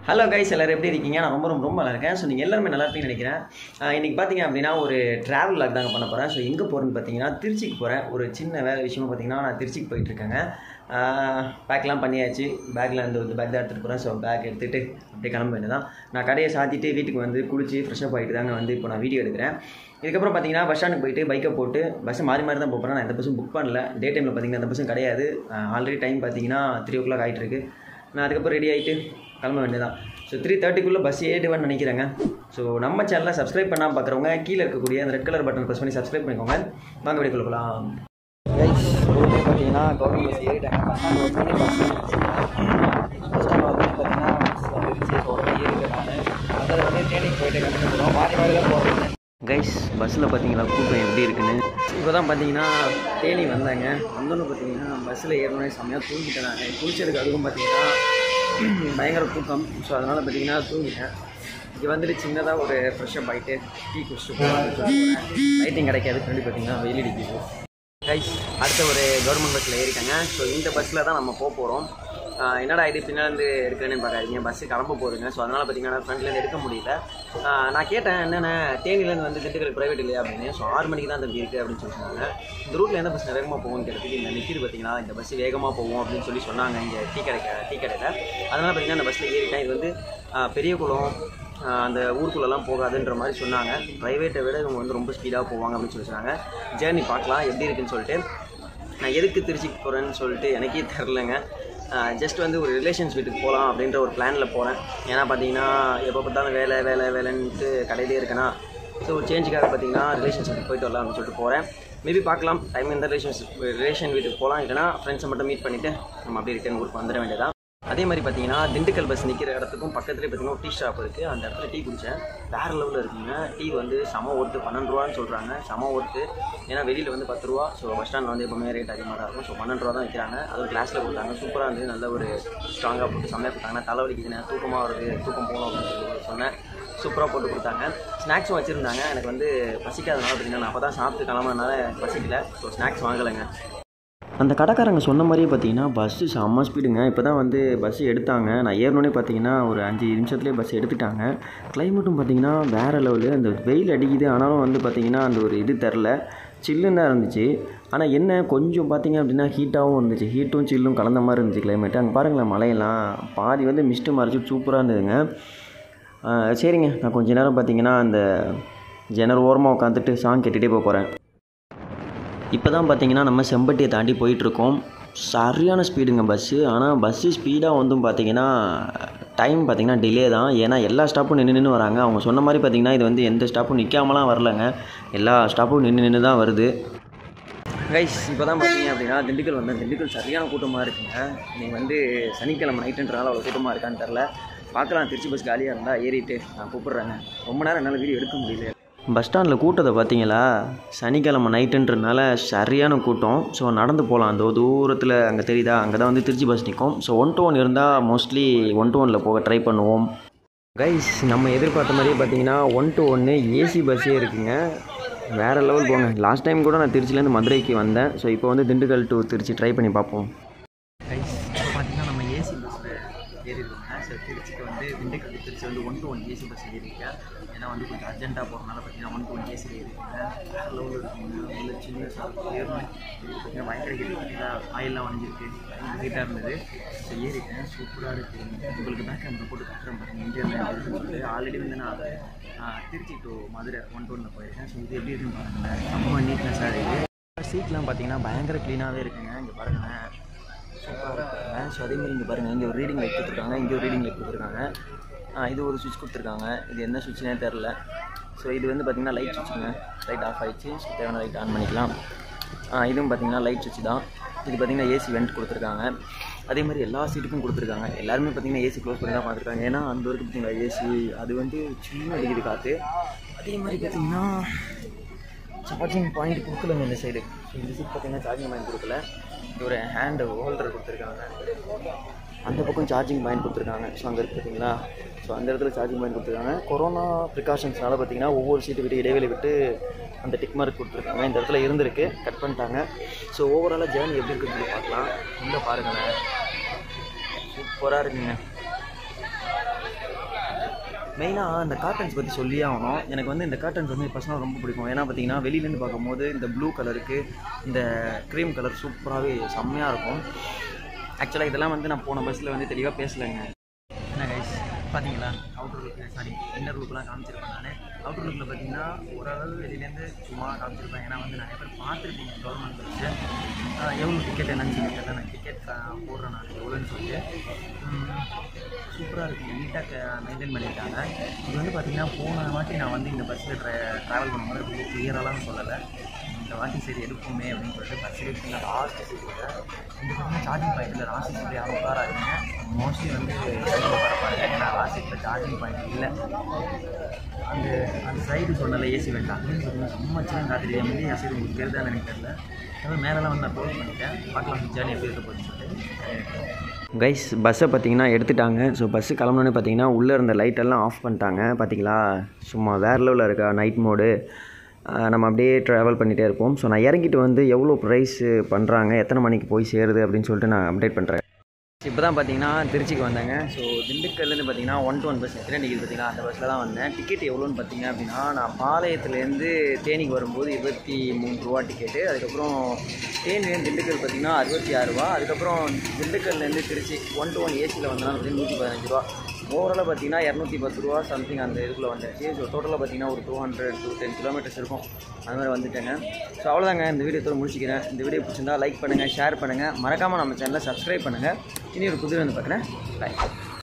hello guys எல்லோரும் எப்படி இருக்கீங்க நான் ரொம்ப ரொம்ப ரொம்ப நல்லா இருக்கேன் ஸோ நீங்கள் எல்லாருமே நல்லா இருப்பீங்கன்னு நினைக்கிறேன் ஆஹ் இன்னைக்கு பார்த்தீங்க அப்படின்னா ஒரு ட்ராவல் லாக் தாங்க பண்ண போகிறேன் ஸோ எங்கே போகிறேன்னு பார்த்தீங்கன்னா திருச்சிக்கு போகிறேன் ஒரு சின்ன வேலை விஷயமா பார்த்தீங்கன்னா நான் திருச்சிக்கு போயிட்டு இருக்கேங்க பேக்லாம் பண்ணியாச்சு பேக்கில் அந்த ஒரு பேக் தான் எடுத்துகிட்டு போகிறேன் ஸோ பேக் எடுத்துகிட்டு அப்படியே கிளம்ப வேண்டியதான் நான் கடையை சாத்திட்டு வீட்டுக்கு வந்து குளிச்சு ஃப்ரெஷ்அப் ஆகிட்டு தாங்க வந்து இப்போ நான் வீடியோ எடுக்கிறேன் இதுக்கப்புறம் பார்த்தீங்கன்னா பஸ் ஸ்டாண்டுக்கு போயிட்டு பைக்கை போட்டு பஸ்ஸை மாறி மாறி தான் போகிறேன் நான் எந்த பஸ்ஸும் புக் பண்ணல டே டைமில் பார்த்தீங்கன்னா எந்த பஸ்ஸும் கிடையாது ஆல்ரெடி டைம் பார்த்தீங்கன்னா த்ரீ ஓ கிளாக் ஆகிட்டு இருக்கு நான் அதுக்கப்புறம் ரெடி ஆகிட்டு கிளம்ப வேண்டியதான் ஸோ த்ரீ தேர்ட்டிக்குள்ளே பஸ் ஏடுவேன்னு நினைக்கிறேங்க ஸோ நம்ம சேனலை சப்ஸ்கிரைப் பண்ணாமல் பார்க்குறவங்க கீழே இருக்கக்கூடிய அந்த ரெட் கலர் பட்டன் ப்ரெஸ் பண்ணி சப்ஸ்கிரைப் பண்ணிக்கோங்க வாங்க வீடியோக்குள்ள போகலாம் கைஸ் பார்த்தீங்கன்னா கவர்மெண்ட் பஸ் ஏறிட்டாங்க பஸ் ஸ்டாண்ட் ஒரு மணி பஸ் பஸ் ஸ்டாண்ட் வந்து பார்த்தீங்கன்னா பஸ் வந்துருச்சு ஸோ உடனே ஏறிட்டாங்க அதில் வந்து ட்ரெயினிங் போயிட்டு கண்டிப்பாக போகிறோம் மாறி மாறி தான் போகிறோம் கைஸ் பஸ்ஸில் பார்த்தீங்களா கூட்டம் எப்படி இருக்குன்னு இப்போ தான் பார்த்தீங்கன்னா தேனி வந்தாங்க வந்தோன்னு பார்த்தீங்கன்னா பஸ்ஸில் ஏறினோடனே செம்மையாக தூங்கிட்டேன் நான் குளிச்சதுக்கு அதுவும் பார்த்தீங்கன்னா பயங்கர தூக்கம் ஸோ அதனால் பார்த்தீங்கன்னா தூங்கிட்டேன் இங்கே வந்துட்டு சின்னதாக ஒரு ஃப்ரெஷ்அப் ஆகிட்டு டீ குடிச்சிட்டு போகலாம் லைட்டிங் கிடைக்காது ஃப்ரெண்டு பார்த்தீங்கன்னா வெயில் அடிக்குது கைஸ் அடுத்த ஒரு கவர்மெண்ட் பஸ்ஸில் ஏறிட்டாங்க ஸோ இந்த பஸ்ஸில் தான் நம்ம போக போகிறோம் என்னடா இது பின்னாலேருந்து எடுக்கிறேன்னு பார்க்காதீங்க பஸ்ஸு கிளம்ப போகுதுங்க ஸோ அதனால் பார்த்தீங்கன்னா ஃப்ரண்ட்லேருந்து எடுக்க முடியல ஆஹ் நான் கேட்டேன் என்னென்ன தேனிலேருந்து வந்து திண்டுக்கல் ப்ரைவேட் இல்லையா அப்படின்னு ஸோ ஆறு மணிக்கு தான் தம்பி இருக்குது அப்படின்னு சொல்லி சொன்னாங்க இந்த ரூட்டில் எந்த பஸ் வேகமாக போகும்னு கேட்டதுக்கு இந்த நிற்கிது பார்த்தீங்களா இந்த பஸ் வேகமாக போகும் அப்படின்னு சொல்லி சொன்னாங்க இங்கே டீ கடை டீ கடையில் அதனால் பார்த்தீங்கன்னா அந்த பஸ்ஸில் ஏறிட்டேன் இது வந்து ஆஹ் பெரியகுளம் ஆஹ் அந்த ஊருக்குள்ளெல்லாம் போகாதுன்ற மாதிரி சொன்னாங்க ப்ரைவேட்டை விட இவங்க வந்து ரொம்ப ஸ்பீடாக போவாங்க அப்படின்னு சொல்லி சொன்னாங்க ஜேர்னி பார்க்கலாம் எப்படி இருக்குன்னு சொல்லிட்டு நான் எதுக்கு திருச்சிக்கு போகிறேன்னு சொல்லிட்டு எனக்கே தெரிலங்க ஜஸ்ட் வந்து ஒரு ரிலேஷன்ஸ் வீட்டுக்கு போகலாம் அப்படின்ற ஒரு பிளானில் போகிறேன் ஏன்னா பார்த்தீங்கன்னா எப்போ பார்த்தாலும் வேலை வேலை வேலைன்ட்டு கடையிலே இருக்கேனா ஸோ ஒரு சேஞ்சுக்காக பார்த்தீங்கன்னா ரிலேஷன்ஸ் வீட்டுக்கு போயிட்டு வரலாம் அப்படின்னு சொல்லிட்டு போகிறேன் மேபி பார்க்கலாம் டைம் இந்த ரிலேஷன்ஸ் ரிலேஷன் வீட்டுக்கு போகலாம் இல்லைனா ஃப்ரெண்ட்ஸை மட்டும் மீட் பண்ணிவிட்டு நம்ம அப்படியே ரிட்டர்ன் ஊருக்கு வந்துட வேண்டியதான் அதே மாதிரி பார்த்தீங்கன்னா திண்டுக்கல் பஸ் நிற்கிற இடத்துக்கும் பக்கத்துலேயே பார்த்தீங்கன்னா ஒரு டீ ஷாப் இருக்குது அந்த இடத்துல டீ குடித்தேன் வேறு லெவலில் இருக்குங்க டீ வந்து செம ஒர்த்து பன்னெண்டு ரூபான்னு சொல்கிறாங்க செம ஒர்த்து ஏன்னா வெளியில் வந்து பத்து ரூபா ஸோ பஸ் ஸ்டாண்டில் வந்து எப்பவுமே ரேட் அதிகமாக தான் இருக்கும் ஸோ பன்னெண்டு ரூபா தான் விற்கிறாங்க அதுவும் கிளாஸில் கொடுத்தாங்க சூப்பராக இருந்து நல்ல ஒரு ஸ்ட்ராங்காக போட்டு செம்மையாக கொடுத்தாங்க தலைவலிக்குதுண்ணே தூக்கமாக வருது தூக்கம் போகணும் அப்படின்னு சொல்லி சொன்னேன் சூப்பராக போட்டு கொடுத்தாங்க ஸ்நாக்ஸும் வச்சுருந்தாங்க எனக்கு வந்து பசிக்காதனால பார்த்தீங்கன்னா நான் அப்போ தான் சாப்பிட்டு கிளம்புறதுனால பசிக்கல ஸோ ஸ்நாக்ஸ் வாங்கலைங்க அந்த கடைக்காரங்க சொன்ன மாதிரியே பார்த்தீங்கன்னா பஸ்ஸு செம்ம ஸ்பீடுங்க இப்போ தான் வந்து பஸ்ஸு எடுத்தாங்க நான் ஏறினோடனே பார்த்தீங்கன்னா ஒரு அஞ்சு நிமிஷத்துலேயே பஸ் எடுத்துட்டாங்க கிளைமேட்டும் பார்த்தீங்கன்னா வேறு லெவலு அந்த வெயில் அடிக்குது ஆனாலும் வந்து பார்த்தீங்கன்னா அந்த ஒரு இது தெரில சில்லுன்னு தான் இருந்துச்சு ஆனால் என்ன கொஞ்சம் பார்த்தீங்க அப்படின்னா ஹீட்டாகவும் இருந்துச்சு ஹீட்டும் சில்லும் கலந்த மாதிரி இருந்துச்சு கிளைமேட்டு அங்கே பாருங்களேன் மலையெல்லாம் பாதி வந்து மிஸ்ட்டு மறைச்சி சூப்பராக இருந்ததுங்க ஆஹ் சரிங்க நான் கொஞ்ச நேரம் பார்த்தீங்கன்னா அந்த ஜன்னல் ஓரமாக உட்காந்துட்டு சாங் கேட்டுகிட்டே போக போகிறேன் இப்போ தான் பார்த்தீங்கன்னா நம்ம செம்பட்டியை தாண்டி போயிட்டுருக்கோம் சரியான ஸ்பீடுங்க பஸ்ஸு ஆனால் பஸ்ஸு ஸ்பீடாக வந்தும் பார்த்தீங்கன்னா டைம் பார்த்தீங்கன்னா டிலே தான் ஏன்னா எல்லா ஸ்டாப்பும் நின்று நின்று வராங்க அவங்க சொன்ன மாதிரி பார்த்தீங்கன்னா இது வந்து எந்த ஸ்டாப்பும் நிற்காமலாம் வரலங்க எல்லா ஸ்டாப்பும் நின்று நின்று தான் வருது கைஸ் இப்போ தான் பார்த்தீங்க அப்படின்னா திண்டுக்கல் வந்தேன் திண்டுக்கல் சரியான கூட்டமாக இருக்குங்க நீங்கள் வந்து சனிக்கிழமை நைட்டுன்றனால அவ்வளோ கூட்டமாக இருக்கான்னு தெரில பார்க்கலாம் திருச்சி பஸ் காலியாக இருந்தால் ஏறிட்டு நான் கூப்பிட்றேங்க ரொம்ப நேரம் என்னால் வீடியோ எடுக்க முடியல பஸ் ஸ்டாண்டில் கூட்டத்தை பார்த்தீங்களா சனிக்கிழமை நைட்டுன்றனால சரியான கூட்டம் ஸோ நடந்து போகலாம் அந்த தூரத்தில் அங்கே தெரியுதா அங்கே தான் வந்து திருச்சி பஸ் நிற்கும் ஸோ ஒன் டு ஒன் இருந்தால் மோஸ்ட்லி ஒன் டு ஒனில் போக ட்ரை பண்ணுவோம் கைஸ் நம்ம எதிர்பார்த்த மாதிரியே பார்த்தீங்கன்னா ஒன் டு ஒன்று ஏசி பஸ்ஸே இருக்குங்க வேறு லெவல் போங்க லாஸ்ட் டைம் கூட நான் திருச்சிலேருந்து மதுரைக்கு வந்தேன் ஸோ இப்போ வந்து திண்டுக்கல் டு திருச்சி ட்ரை பண்ணி பார்ப்போம் கைஸ் இப்போ பார்த்தீங்கன்னா நம்ம ஏசி பஸ்ஸில் ஏறிருக்கோங்க ஸோ திருச்சிக்கு வந்து திண்டுக்கல் to திருச்சி வந்து one to one AC bus ஏறிருக்கேன் ஏன்னா வந்து கொஞ்சம் அர்ஜென்ட்டாக போகிறனால பார்த்தீங்கன்னா ஒன் டு ஒன் ஏசி ஏறிருக்கேங்க வேறு லெவலில் இருக்குங்க உள்ள சின்ன சார் ஏறணும் பார்த்தீங்கன்னா பயங்கர ஹீட் பார்த்தீங்கன்னா ஆயிலெலாம் வளைஞ்சிருக்கு பயங்கர ஹீட்டாக இருந்தது ஸோ ஏறிட்டேன் சூப்பராக இருக்குது உங்களுக்கு பேக் கேமரா போட்டு கட்டுறேன் பார்த்தீங்க இந்தியாவில் சொல்லிட்டு ஆல்ரெடி வந்து நான் ஆஹ், Trichy to Madurai one to ஒன்னில் போயிருக்கேன் ஸோ இது எப்படி இருக்குன்னு பாருங்களேன் செம்ம நீட்னஸாக இருக்குது சீட்லாம் பார்த்தீங்கன்னா பயங்கர க்ளீனாகவே இருக்குங்க இங்கே பாருங்களேன் சூப்பராக இருக்குங்க ஸோ அதே மாதிரி இங்கே பாருங்கள் இங்கே ஒரு ரீடிங் லைட் கொடுத்துருக்காங்க இங்கே ஒரு ரீடிங் லைட் கொடுத்துருக்காங்க ஆ, இது ஒரு சுவிட்ச் கொடுத்துருக்காங்க இது என்ன சுவிட்ச்னே தெரில ஸோ இது வந்து பார்த்திங்கன்னா லைட் சுவிட்சுங்க லைட் ஆஃப் ஆயிடுச்சு ஸோ தேவையான லைட் ஆன் பண்ணிக்கலாம் ஆ, இதுவும் பார்த்திங்கன்னா லைட் சுவிட்ச் தான் இது பார்த்திங்கன்னா ஏசி வெண்ட் கொடுத்துருக்காங்க அதே மாதிரி எல்லா சீட்டுக்கும் கொடுத்துருக்காங்க எல்லாருமே பார்த்திங்கன்னா ஏசி க்ளோஸ் பண்ணி தான் பார்த்துருக்காங்க ஏன்னா அந்த வரைக்கும் பார்த்திங்கன்னா ஏசி அது வந்து சின்ன அடிக்குது காற்று அதே மாதிரி பார்த்திங்கன்னா சார்ஜிங் பாயிண்ட் கொடுக்கலங்க இந்த சைடு ஸோ இந்த சைடு பார்த்தீங்கன்னா சார்ஜிங் பாயிண்ட் கொடுக்கல இது ஒரு ஹேண்ட் ஹோல்டர் கொடுத்துருக்காங்க அந்த பக்கம் சார்ஜிங் பாயிண்ட் கொடுத்துருக்காங்க ஸோ அங்கே இருக்கு பார்த்தீங்களா ஸோ அந்த இடத்துல சார்ஜிங் பாயிண்ட் கொடுத்துருக்காங்க கொரோனா ப்ரிகாஷன்ஸ்னால பார்த்தீங்கன்னா ஒவ்வொரு சீட்டு விட்டு இடைவெளி விட்டு அந்த டிக் மார்க் கொடுத்துருக்காங்க இந்த இடத்துல இருந்திருக்கு கட் பண்ணிட்டாங்க ஸோ ஓவராலாக ஜேர்னி எப்படி இருக்குன்னு சொல்லி பார்க்கலாம் உள்ளே பாருங்களேன் சூப்பராக இருக்குங்க மெயினாக இந்த கார்ட்டன்ஸ் பற்றி சொல்லியே ஆகணும் எனக்கு வந்து இந்த கார்ட்டன்ஸ் வந்து பர்சனலாக ரொம்ப பிடிக்கும் ஏன்னா பார்த்தீங்கன்னா வெளியிலேருந்து பார்க்கும்போது இந்த ப்ளூ கலருக்கு இந்த க்ரீம் கலர் சூப்பராகவே செம்மையாக இருக்கும் ஆக்சுவலாக இதெல்லாம் வந்து நான் போன பஸ்ஸில் வந்து தெளிவாக பேசலைங்க என்ன கைஸ் பார்த்தீங்களா அவுட்டர் லுக் சாரி இன்னர் லுக்லாம் காமிச்சிருப்பேன் நான் அவுட்டர் லுக்கில் பார்த்தீங்கன்னா ஓரளவு வெளியிலேருந்து சும்மா காமிச்சிருப்பேன் ஏன்னா வந்து நிறைய பேர் பார்த்துருப்பீங்க கவர்மெண்ட் பஸ்ஸு எவ்வளோ டிக்கெட் என்னன்னு சொல்லி கேட்டேன் நான் டிக்கெட் போடுறேன் நான் எவ்வளோன்னு சொல்லிட்டு சூப்பராக இருக்குது நீட்டாக மெயின்டைன் பண்ணியிருக்காங்க இது வந்து பார்த்தீங்கன்னா போன வாட்டி நான் வந்து இந்த பஸ்ஸில் ட்ரை ட்ராவல் பண்ணும்போது ரொம்ப கிளியராலாம் சொல்லலை இந்த வாட்டி சரி எடுப்போமே அப்படின்னு சொல்லிட்டு பஸ் எடுத்து லாஸ்ட் சீட்டில் இந்த பக்கம் சார்ஜிங் பாயிண்ட்டில் லாஸ்ட் சீட்டில் யாரும் உட்காராதீங்க மோஸ்ட்லி வந்து உட்காரப்பாருங்க ஏன்னா லாஸ்ட் சீட்டில் சார்ஜிங் பாயிண்ட் இல்லை அந்த அந்த சைடு சொன்னல ஏசி வேண்டாம் அப்படின்னு சொல்லி செம்ம சின்ன காத்திரி வந்து என் சைடு உங்களுக்கு தெரியுதான்னு எனக்கு தெரியல அதாவது மேலெலாம் வந்து நான் க்ளோஸ் பண்ணிட்டேன் பார்க்கலாம் ஜேர்னி எப்படி இருக்க போகுதுன்னு சொல்லிட்டு கைஸ் பஸ்ஸை பார்த்தீங்கன்னா எடுத்துட்டாங்க ஸோ பஸ்ஸு கிளம்புனோடனே பார்த்தீங்கன்னா உள்ளே இருந்த லைட்டெல்லாம் ஆஃப் பண்ணிட்டாங்க பார்த்தீங்களா சும்மா வேறு லெவலில் இருக்கா நைட் மோடு நம்ம அப்படியே ட்ராவல் பண்ணிகிட்டே இருப்போம் ஸோ நான் இறங்கிட்டு வந்து எவ்வளோ ப்ரைஸ் பண்ணுறாங்க எத்தனை மணிக்கு போய் சேருது அப்படின்னு சொல்லிட்டு நான் அப்டேட் பண்ணுறேன் இப்போ தான் பார்த்தீங்கன்னா திருச்சிக்கு வந்தாங்க ஸோ திண்டுக்கல்லேருந்து பார்த்தீங்கன்னா ஒன் டு ஒன் பஸ் எத்தனை டிக்கெட் பார்த்தீங்கன்னா அந்த பஸ்ஸில் தான் வந்தேன் டிக்கெட் எவ்வளோன்னு பார்த்தீங்க அப்படின்னா நான் பாளையத்துலேருந்து தேனிக்கு வரும்போது இருபத்தி மூணு ரூபா டிக்கெட்டு அதுக்கப்புறம் தேனிலேருந்து திண்டுக்கல் பார்த்தீங்கன்னா அறுபத்தி ஆறு ரூபா அதுக்கப்புறம் திண்டுக்கல்லேருந்து திருச்சி ஒன் டு ஒன் ஏசியில் வந்தோம்னா பார்த்தீங்கன்னா நூற்றி பதினஞ்சு ரூபா ஓவராலாக பார்த்தீங்கன்னா இரநூத்தி பத்து ரூபா சம்திங் அந்த இதுக்குள்ளே வந்துருச்சு ஸோ டோட்டலாக பார்த்தீங்கன்னா ஒரு two hundred two ten kilometres இருக்கும் அது மாதிரி வந்துட்டேங்க ஸோ அவ்வளோதாங்க இந்த வீடியோ முடிச்சிக்கிறேன் இந்த வீடியோ பிடிச்சிருந்தா லைக் பண்ணுங்கள் ஷேர் பண்ணுங்கள் மறக்காமல் நம்ம சேனலை சப்ஸ்கிரைப் பண்ணுங்கள் இனி ஒரு புதிய வந்து பார்க்குறேன் பாய்